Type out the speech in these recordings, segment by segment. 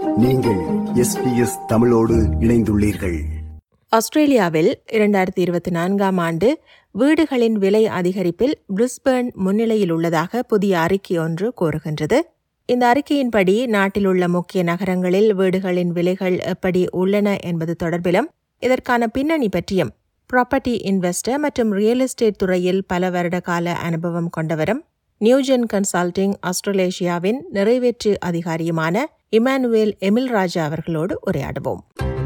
நீங்கள் எஸ்பிஎஸ் தமிழோடு இணைந்துள்ளீர்கள் ஆஸ்திரேலியாவில் இரண்டாயிரத்தி இருபத்தி நான்காம் ஆண்டு வீடுகளின் விலை அதிகரிப்பில் பிரிஸ்பர்ன் முன்னிலையில் உள்ளதாக புதிய அறிக்கை ஒன்று கூறுகின்றது இந்த அறிக்கையின்படி நாட்டில் உள்ள முக்கிய நகரங்களில் வீடுகளின் விலைகள் எப்படி உள்ளன என்பது தொடர்பிலும் இதற்கான பின்னணி பற்றியும் ப்ராப்பர்ட்டி இன்வெஸ்டர் மற்றும் ரியல் எஸ்டேட் துறையில் பல வருட கால அனுபவம் கொண்டவரும் நியூஜென் கன்சல்டிங் ஆஸ்திரேலேஷியாவின் நிறைவேற்று அதிகாரியுமான இமானுவேல் எமில்ராஜா அவர்களோடு உரையாடுவோம்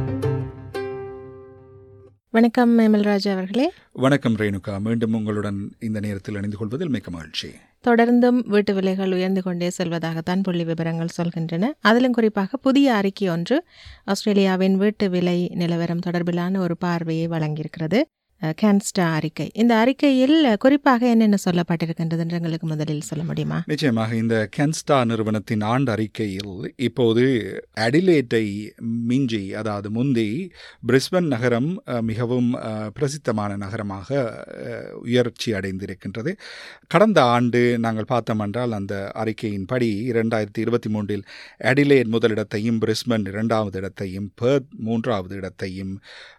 வணக்கம் எமில்ராஜா அவர்களே வணக்கம் ரேணுகா மீண்டும் உங்களுடன் இந்த நேரத்தில் இணைந்து கொள்வதில் மிக்க மகிழ்ச்சி தொடர்ந்தும் வீட்டு விலைகள் உயர்ந்து கொண்டே செல்வதாகத்தான் புள்ளி விவரங்கள் சொல்கின்றன அதிலும் குறிப்பாக புதிய அறிக்கை ஒன்று ஆஸ்திரேலியாவின் வீட்டு விலை நிலவரம் தொடர்பிலான ஒரு பார்வையை வழங்கியிருக்கிறது அஹ், கேன்ஸ்டா அறிக்கை இந்த அறிக்கையில் அஹ், குறிப்பாக என்னென்ன சொல்லப்பட்டிருக்கின்றது என்று எங்களுக்கு முதலில் சொல்ல முடியுமா நிச்சயமாக இந்த கென்ஸ்டா நிறுவனத்தின் ஆண்டு அறிக்கையில் இப்போது அடிலேட்டை மிஞ்சி அதாவது முந்தி பிரிஸ்பன் நகரம் அஹ், மிகவும் அஹ், பிரசித்தமான நகரமாக அஹ், உயர்ச்சி அடைந்திருக்கின்றது கடந்த ஆண்டு நாங்கள் பார்த்தோம் என்றால் அந்த அறிக்கையின்படி இரண்டாயிரத்தி இருபத்தி மூன்றில் அடிலேட் முதலிடத்தையும் பிரிஸ்பன் இரண்டாவது இடத்தையும் பெர்த் மூன்றாவது இடத்தையும்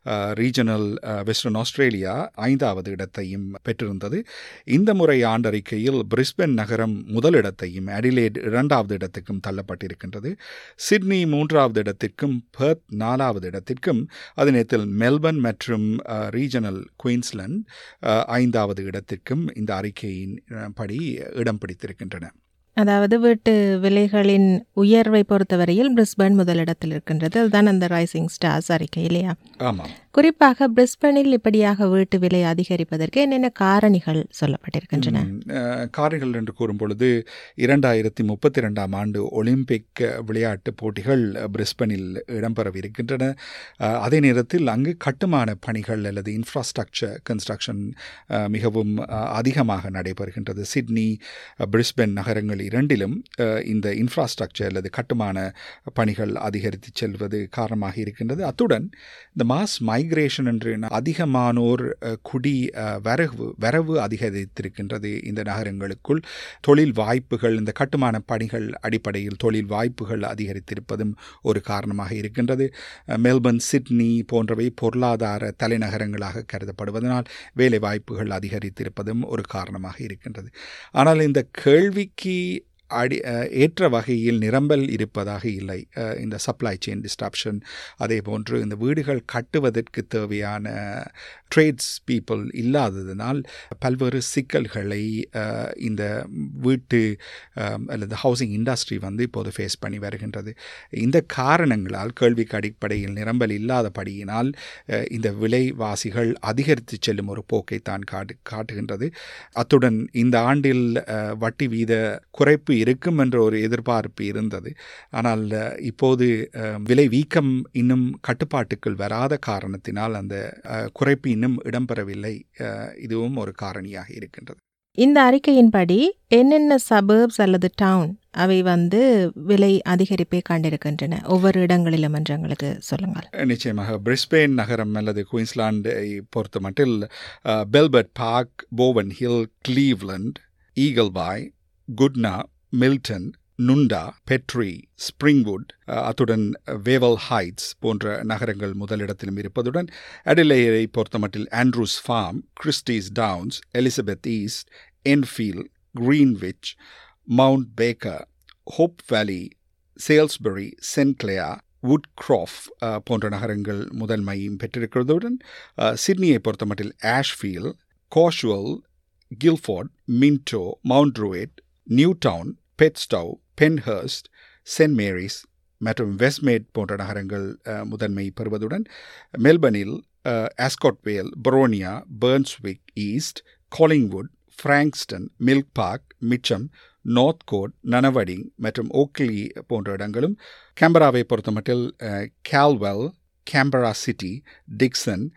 ரீஜனல் வெஸ்டர்ன் ஆஸ்திரேலியா ஐந்தாவது இடத்தையும் பெற்றிருந்தது இந்த முறை ஆண்டறிக்கையில் பிரிஸ்பன் நகரம் முதலிடத்தையும் அடிலேட் இரண்டாவது இடத்துக்கும் தள்ளப்பட்டிருக்கின்றது சிட்னி மூன்றாவது இடத்திற்கும் பெர்த் நாலாவது இடத்திற்கும் அதே நேரத்தில் மெல்பர்ன் மற்றும் ரீஜனல் குயின்ஸ்லாந்து அஹ், ஐந்தாவது இடத்திற்கும் இந்த அறிக்கையின் அஹ், படி இடம் பிடித்திருக்கின்றன அதாவது வீட்டு விலைகளின் உயர்வை பொறுத்தவரையில் பிரிஸ்பர்ன் முதலிடத்தில் இருக்கின்றது அதுதான் அந்த ரைசிங் ஸ்டார்ஸ் அறிக்கை இல்லையா ஆமாம் குறிப்பாக பிரிஸ்பனில் இப்படியாக வீட்டு விலை அதிகரிப்பதற்கு என்னென்ன காரணிகள் சொல்லப்பட்டிருக்கின்றன ம், அஹ், காரைகள் என்று கூறும் பொழுது இரண்டாயிரத்தி முப்பத்தி ரெண்டாம் ஆண்டு ஒலிம்பிக் விளையாட்டுப் போட்டிகள் பிரிஸ்பனில் இடம்பெறவிருக்கின்றன அஹ், அதே நேரத்தில் அங்கு கட்டுமான பணிகள் அல்லது இன்ஃப்ராஸ்ட்ரக்சர் கன்ஸ்ட்ரக்ஷன் மிகவும் அஹ், அதிகமாக நடைபெறுகின்றது சிட்னி அஹ், பிரிஸ்பன் நகரங்கள் இரண்டிலும் அஹ், இந்த இன்ஃப்ராஸ்ட்ரக்சர் அல்லது கட்டுமான பணிகள் அதிகரித்து செல்வது காரணமாக இருக்கின்றது அத்துடன் இந்த மாஸ் மைக்ரேஷன் என்று அதிகமானோர் அஹ், குடி அஹ், வரவு வரவு அதிகரித்திருக்கின்றது இந்த நகரங்களுக்குள் தொழில் வாய்ப்புகள் இந்த கட்டுமான பணிகள் அடிப்படையில் தொழில் வாய்ப்புகள் அதிகரித்திருப்பதும் ஒரு காரணமாக இருக்கின்றது அஹ், மெல்பர்ன் சிட்னி போன்றவை பொருளாதார தலைநகரங்களாக கருதப்படுவதனால் வேலை வாய்ப்புகள் அதிகரித்திருப்பதும் ஒரு காரணமாக இருக்கின்றது ஆனால் இந்த கேள்விக்கு அடி அஹ், ஏற்ற வகையில் நிரம்பல் இருப்பதாக இல்லை அஹ், இந்த சப்ளை செயின் டிஸ்ட்ரப்ஷன் அதே போன்று இந்த வீடுகள் கட்டுவதற்கு தேவையான ட்ரேட்ஸ் பீப்புள் இல்லாததினால் பல்வேறு சிக்கல்களை அஹ், இந்த வீட்டு அஹ், அல்லது ஹவுசிங் இண்டஸ்ட்ரி வந்து இப்போது ஃபேஸ் பண்ணி வருகின்றது இந்த காரணங்களால் கேள்விக்கு அடிப்படையில் நிரம்பல் இல்லாதபடியினால் அஹ், இந்த விலைவாசிகள் அதிகரித்து செல்லும் ஒரு போக்கை தான் காட்டு காட்டுகின்றது அத்துடன் இந்த ஆண்டில் அஹ், வட்டி வீத குறைப்பு இருக்கும் என்ற ஒரு எதிர்பார்ப்பு இருந்தது ஆனால் அஹ், இப்போது அஹ், விலை வீக்கம் இன்னும் கட்டுப்பாட்டுக்குள் வராத காரணத்தினால் அந்த அஹ், குறைப்பு இன்னும் இடம்பெறவில்லை அஹ், இதுவும் ஒரு காரணியாக இருக்கின்றது இந்த அறிக்கையின்படி என்னென்ன சபர்ப்ஸ் அல்லது டவுன் அவை வந்து விலை அதிகரிப்பை கண்டிருக்கின்றன ஒவ்வொரு இடங்களிலும் என்று எங்களுக்கு சொல்லுங்கள் நிச்சயமாக பிரிஸ்பெயின் நகரம் அல்லது குயின்ஸ்லாண்டை பொறுத்த மட்டில் அஹ், Bellbird Park Bowen Hills Cleveland Eagleby Goodna Milton Nundah Petrie Springwood அஹ், அத்துடன் வேவல் ஹைட்ஸ் போன்ற நகரங்கள் முதலிடத்திலும் இருப்பதுடன் அடிலேயை பொறுத்தமட்டில் Andrews Farm Christies Downs Elizabeth East Enfield Greenwith Mount Barker Hope Valley Salisbury சென்க்ளேயா வுட்க்ராஃப் அஹ், போன்ற நகரங்கள் முதன்மையும் பெற்றிருக்கிறதுடன் அஹ், சிட்னியை பொறுத்தமட்டில் ஆஷ்ஃபீல் கோஷுவல் Guildford Minto Mount Druitt Newtown பெட்ஸ்டவ் பென்ஹர்ஸ்ட் சென்ட் மேரிஸ் மற்றும் வெஸ்ட்மேட் போன்ற நகரங்கள் அஹ், முதன்மை பெறுவதுடன் மெல்பர்னில் Ascot Vale Boronia Brunswick East Collingwood Frankston Mill Park Mitcham Northcote Nunawading மற்றும் ஓக்லி போன்ற இடங்களும் கேம்பராவை பொறுத்தமட்டில் அஹ், கேல்வெல் கேம்பரா சிட்டி டிக்சன்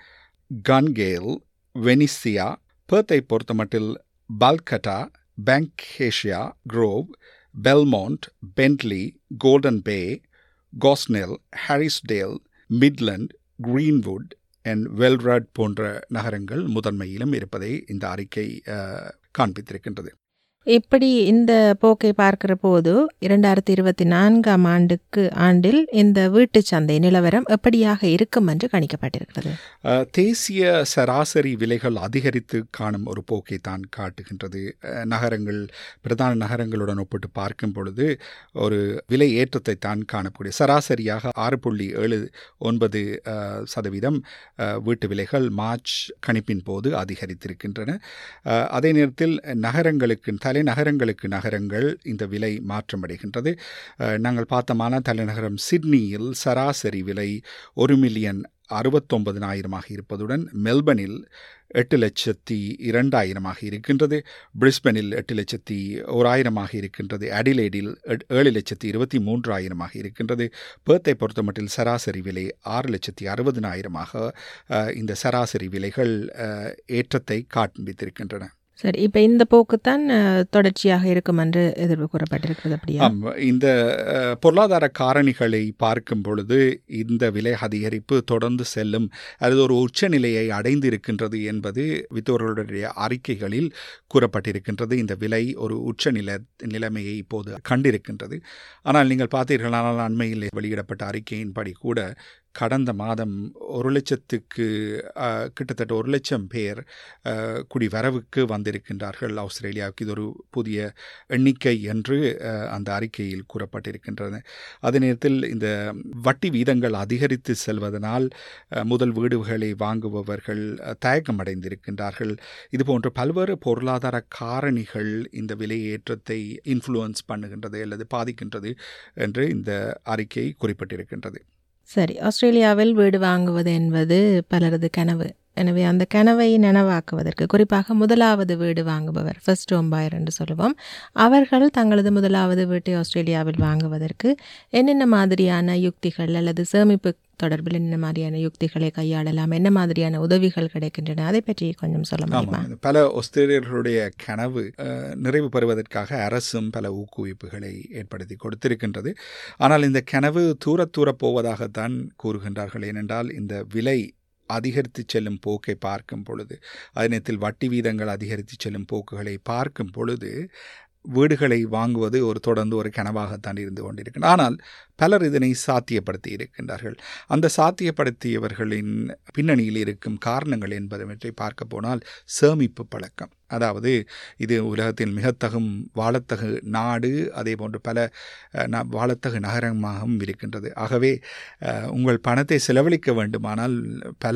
கன்கேல் வெனிசியா பெர்த்தை பொறுத்தமட்டில் Balcatta Banksia Grove Belmont Bentley Golden Bay Gosnells Harrisdale Midland Greenwood and Wellard போன்ற நகரங்கள் முதன்மையிலும் இருப்பதை இந்த அறிக்கை அஹ், காண்பித்திருக்கின்றது இப்படி இந்த போக்கை பார்க்கிற போது இரண்டாயிரத்தி இருபத்தி நான்காம் ஆண்டுக்கு ஆண்டில் இந்த வீட்டு சந்தை நிலவரம் எப்படியாக இருக்கும் என்று கணிக்கப்பட்டிருக்கிறது அஹ், தேசிய சராசரி விலைகள் அதிகரித்து காணும் ஒரு போக்கை தான் காட்டுகின்றது அஹ், நகரங்கள் பிரதான நகரங்களுடன் ஒப்பிட்டு பார்க்கும் பொழுது ஒரு விலை ஏற்றத்தை தான் காணக்கூடிய சராசரியாக ஆறு புள்ளி ஏழு ஒன்பது அஹ், சதவீதம் அஹ், வீட்டு விலைகள் மார்ச் கணிப்பின் போது அதிகரித்திருக்கின்றன அஹ், அதே நேரத்தில் நகரங்களுக்கு தலைநகரங்களுக்கு நகரங்கள் இந்த விலை மாற்றமடைகின்றது அஹ், நாங்கள் பார்த்தோமான தலைநகரம் சிட்னியில் சராசரி விலை ஒரு மில்லியன் அறுபத்தொன்பதினாயிரமாக இருப்பதுடன் மெல்பனில் எட்டு லட்சத்தி இரண்டாயிரமாக இருக்கின்றது பிரிஸ்பனில் எட்டு லட்சத்தி ஓராயிரமாக இருக்கின்றது அடிலேடில் எட்- ஏழு லட்சத்தி இருபத்தி மூன்றாயிரமாக இருக்கின்றது பேர்த்தை பொறுத்தமட்டில் சராசரி விலை ஆறு லட்சத்தி அறுபதினாயிரமாக அஹ், இந்த சராசரி விலைகள் அஹ், ஏற்றத்தை காண்பித்திருக்கின்றன சரி இப்போ இந்த போக்குத்தான் அஹ், தொடர்ச்சியாக இருக்கும் என்று எதிர்ப்பு கூறப்பட்டிருக்கிறது அப்படியா ஆம் இந்த அஹ், பொருளாதார காரணிகளை பார்க்கும் பொழுது இந்த விலை அதிகரிப்பு தொடர்ந்து செல்லும் அது ஒரு உச்சநிலையை அடைந்திருக்கின்றது என்பது வித்தவர்களுடைய அறிக்கைகளில் கூறப்பட்டிருக்கின்றது இந்த விலை ஒரு உச்சநில நிலைமையை இப்போது கண்டிருக்கின்றது ஆனால் நீங்கள் பார்த்தீர்களானால் அண்மையில் வெளியிடப்பட்ட அறிக்கையின்படி கூட கடந்த மாதம் ஒரு லட்சத்துக்கு அஹ், கிட்டத்தட்ட ஒரு லட்சம் பேர் அஹ், குடிவரவுக்கு வந்திருக்கின்றார்கள் ஆஸ்திரேலியாவுக்கு இது ஒரு புதிய எண்ணிக்கை என்று அஹ், அந்த அறிக்கையில் கூறப்பட்டிருக்கின்றன அதே நேரத்தில் இந்த வட்டி வீதங்கள் அதிகரித்து செல்வதனால் அஹ், முதல் வீடுகளை வாங்குபவர்கள் அஹ், தயக்கம் அடைந்திருக்கின்றார்கள் இதுபோன்ற பல்வேறு பொருளாதார காரணிகள் இந்த விலை ஏற்றத்தை இன்ஃப்ளூயன்ஸ் பண்ணுகின்றது அல்லது பாதிக்கின்றது என்று இந்த அறிக்கை குறிப்பிட்டிருக்கின்றது சரி ஆஸ்திரேலியாவில் வீடு வாங்குவது என்பது பலரது கனவு எனவே அந்த கனவை நனவாக்குவதற்கு குறிப்பாக முதலாவது வீடு வாங்குபவர் ஃபர்ஸ்ட் ஹோம் பாயர் என்று சொல்லுவோம் அவர்கள் தங்களது முதலாவது வீட்டை ஆஸ்திரேலியாவில் வாங்குவதற்கு என்னென்ன மாதிரியான யுக்திகள் அல்லது சேமிப்பு தொடர்பில் என்ன மாதிரியான யுக்திகளை கையாளலாம் என்ன மாதிரியான உதவிகள் கிடைக்கின்றன அதை பற்றி கொஞ்சம் சொல்ல முடியுமா ஆமாம் பல ஆஸ்திரேலியர்களுடைய கனவு அஹ், நிறைவு பெறுவதற்காக அரசும் பல ஊக்குவிப்புகளை ஏற்படுத்தி கொடுத்திருக்கின்றது ஆனால் இந்த கனவு தூர தூர போவதாகத்தான் கூறுகின்றார்கள் ஏனென்றால் இந்த விலை அதிகரித்து செல்லும் போக்கை பார்க்கும் பொழுது அதே நேரத்தில் வட்டி வீதங்கள் அதிகரித்து செல்லும் போக்குகளை பார்க்கும் பொழுது வீடுகளை வாங்குவது ஒரு தொடர்ந்து ஒரு கனவாகத்தான் இருந்து கொண்டிருக்கிறது ஆனால் பலர் இதனை சாத்தியப்படுத்தி இருக்கின்றார்கள் அந்த சாத்தியப்படுத்தியவர்களின் பின்னணியில் இருக்கும் காரணங்கள் என்பதை பார்க்க போனால் சேமிப்பு பழக்கம் அதாவது இது உலகத்தில் மிகத்தகும் வாழத்தகு நாடு அதே போன்று பல அஹ், ந- வாழத்தகு நகரமாகவும் இருக்கின்றது ஆகவே அஹ், உங்கள் பணத்தை செலவழிக்க வேண்டுமானால் பல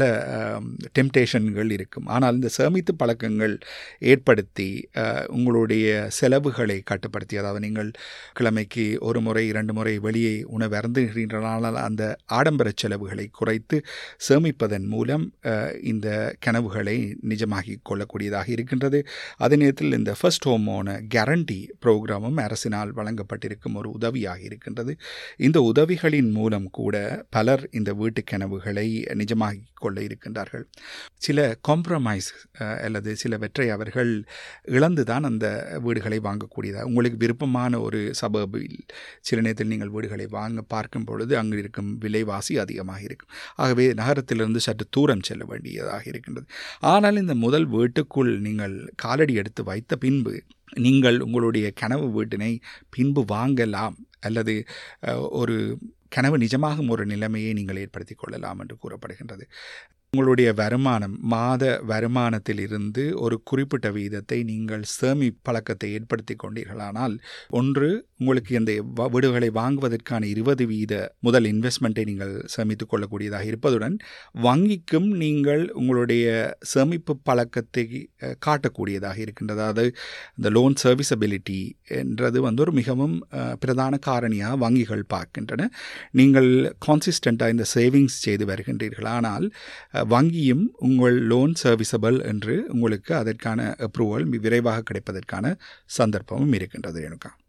டெம்டேஷன்கள் இருக்கும் ஆனால் இந்த சேமித்து பழக்கங்கள் ஏற்படுத்தி அஹ், உங்களுடைய செலவுகளை கட்டுப்படுத்தி அதாவது நீங்கள் கிழமைக்கு ஒரு முறை இரண்டு முறை வெளியே உணவு அருந்துகின்றனால் அந்த ஆடம்பர செலவுகளை குறைத்து சேமிப்பதன் மூலம் அஹ், இந்த கனவுகளை நிஜமாகிக் கொள்ளக்கூடியதாக இருக்கின்றது அதே நேரத்தில் இந்த ஃபர்ஸ்ட் ஹோமோன கேரண்டி ப்ரோக்ராமும் அரசினால் வழங்கப்பட்டிருக்கும் ஒரு உதவியாக இருக்கின்றது இந்த உதவிகளின் மூலம் கூட பலர் இந்த வீட்டு கனவுகளை நிஜமாகிக் கொள்ள இருக்கின்றார்கள் சில காம்ப்ரமைஸ் அல்லது சிலவற்றை அவர்கள் இழந்துதான் அந்த வீடுகளை வாங்கக்கூடியதாக உங்களுக்கு விருப்பமான ஒரு சபபில் சில நேரத்தில் நீங்கள் வீடுகளை வாங்க பார்க்கும் பொழுது அங்கு இருக்கும் விலைவாசி அதிகமாக இருக்கும் ஆகவே நகரத்திலிருந்து சற்று தூரம் செல்ல வேண்டியதாக இருக்கின்றது ஆனால் இந்த முதல் வீட்டுக்குள் நீங்கள் காலடி எடுத்து வைத்த பின்பு நீங்கள் உங்களுடைய கனவு வீட்டினை பின்பு வாங்கலாம் அல்லது அஹ், ஒரு கனவு நிஜமாகும் ஒரு நிலைமையை நீங்கள் ஏற்படுத்தி கொள்ளலாம் என்று கூறப்படுகின்றது உங்களுடைய வருமானம் மாத வருமானத்தில் இருந்து ஒரு குறிப்பிட்ட வீதத்தை நீங்கள் சேமி பழக்கத்தை ஏற்படுத்தி கொண்டீர்களானால் ஒன்று உங்களுக்கு இந்த வ- வீடுகளை வாங்குவதற்கான இருபது வீத முதல் இன்வெஸ்ட்மெண்ட்டை நீங்கள் சேமித்துக் கொள்ளக்கூடியதாக இருப்பதுடன் வங்கிக்கும் நீங்கள் உங்களுடைய சேமிப்பு பழக்கத்தை அஹ், காட்டக்கூடியதாக இருக்கின்றது அதாவது இந்த லோன் சர்வீசபிலிட்டி என்றது வந்து ஒரு மிகவும் அஹ், பிரதான காரணியாக வங்கிகள் பார்க்கின்றன நீங்கள் கான்சிஸ்டண்ட்டாக இந்த சேவிங்ஸ் செய்து வருகின்றீர்கள் ஆனால் அஹ், வங்கியும் உங்கள் லோன் சர்வீசபிள் என்று உங்களுக்கு அதற்கான அப்ரூவல் விரைவாக கிடைப்பதற்கான சந்தர்ப்பமும் இருக்கின்றது ரேணுகா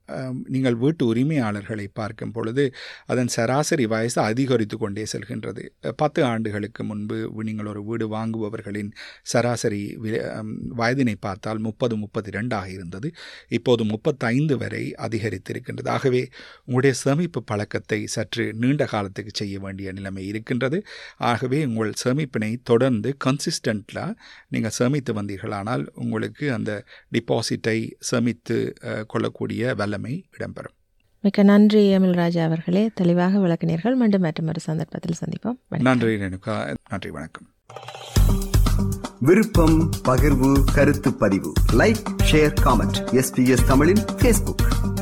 அம், நீங்கள் வீட்டு உரிமையாளர்களை பார்க்கும் பொழுது அதன் சராசரி வயசு அதிகரித்து கொண்டே செல்கின்றது பத்து ஆண்டுகளுக்கு முன்பு நீங்கள் ஒரு வீடு வாங்குபவர்களின் சராசரி வி- அம், வயதினை பார்த்தால் முப்பது முப்பத்தி ரெண்டாக இருந்தது இப்போது முப்பத்தைந்து வரை அதிகரித்திருக்கின்றது ஆகவே உங்களுடைய சேமிப்பு பழக்கத்தை சற்று நீண்ட காலத்துக்கு செய்ய வேண்டிய நிலைமை இருக்கின்றது ஆகவே உங்கள் சேமிப்பினை தொடர்ந்து கன்சிஸ்டண்ட்டாக நீங்கள் சேமித்து வந்தீர்களானால் உங்களுக்கு அந்த டிபாசிட்டை சேமித்து அஹ், கொள்ளக்கூடிய வல்லமை இடம்பெறும் மிக்க நன்றி அமில்ராஜா அவர்களே தெளிவாக விளக்கினீர்கள் மீண்டும் மற்றொரு சந்தர்ப்பத்தில் சந்திப்போம் வணக்கம். நன்றி ரேணுகா நன்றி வணக்கம் விருப்பம் பகிர்வு கருத்து பதிவு லைக் ஷேர் காமெண்ட் எஸ்பிஎஸ் தமிழின் ஃபேஸ்புக்